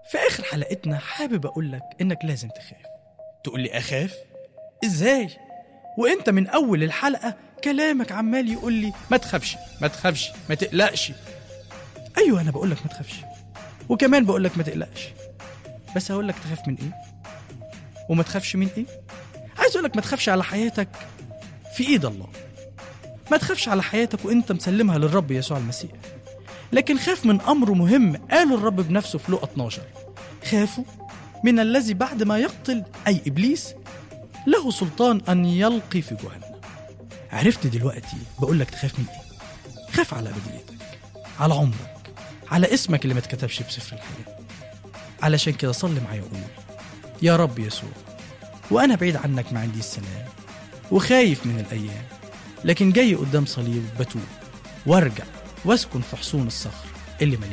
في آخر حلقتنا حابب أقول لك إنك لازم تخاف تقول لي أخاف؟ إزاي؟ وإنت من أول الحلقة كلامك عمال يقول لي ما تخافش ما تخافش ما تقلقش أيوة أنا بقول لك ما تخافش وكمان بقول لك ما تقلقش بس هقول لك تخاف من إيه؟ وما تخافش من إيه؟ عايز أقول لك ما تخافش على حياتك في إيد الله ما تخافش على حياتك وإنت مسلمها للرب يسوع المسيح لكن خاف من أمر مهم قاله الرب بنفسه في لقا 12 خافوا من الذي بعد ما يقتل أي إبليس له سلطان أن يلقي في جهنم عرفت دلوقتي بقول لك تخاف من إيه خاف على أبديتك على عمرك على اسمك اللي ما اتكتبش بسفر الحياة علشان كده صلي معايا وقول يا رب يسوع وأنا بعيد عنك ما عندي السلام وخايف من الأيام لكن جاي قدام صليب بتوب وارجع واسكن في حصون الصخر اللي مليان